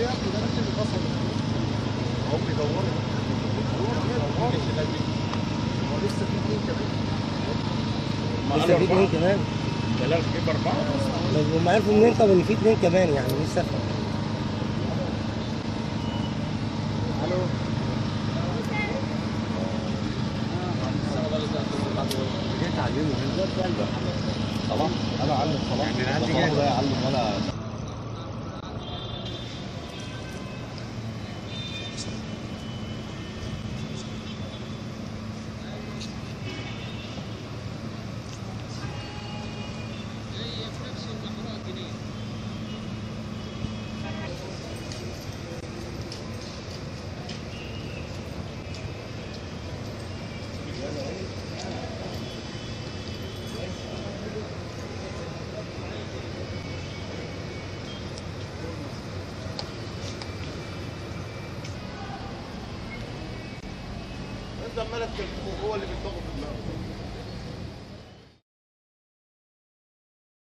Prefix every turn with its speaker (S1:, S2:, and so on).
S1: يا ابني ده نفس اللي فصل هم بيدوروا هو لسه في اثنين كمان
S2: لسه في اتنين كمان
S3: ثلاث جيب أربعة
S2: طب هم عرفوا منين طب ان في اتنين كمان يعني لسه
S1: الو جاي تعلمه هنا خلاص انا اعلم خلاص يعني عندي جاي ده يعلم ولا انت عمال تكلمه هو اللي بيتضغط في دماغه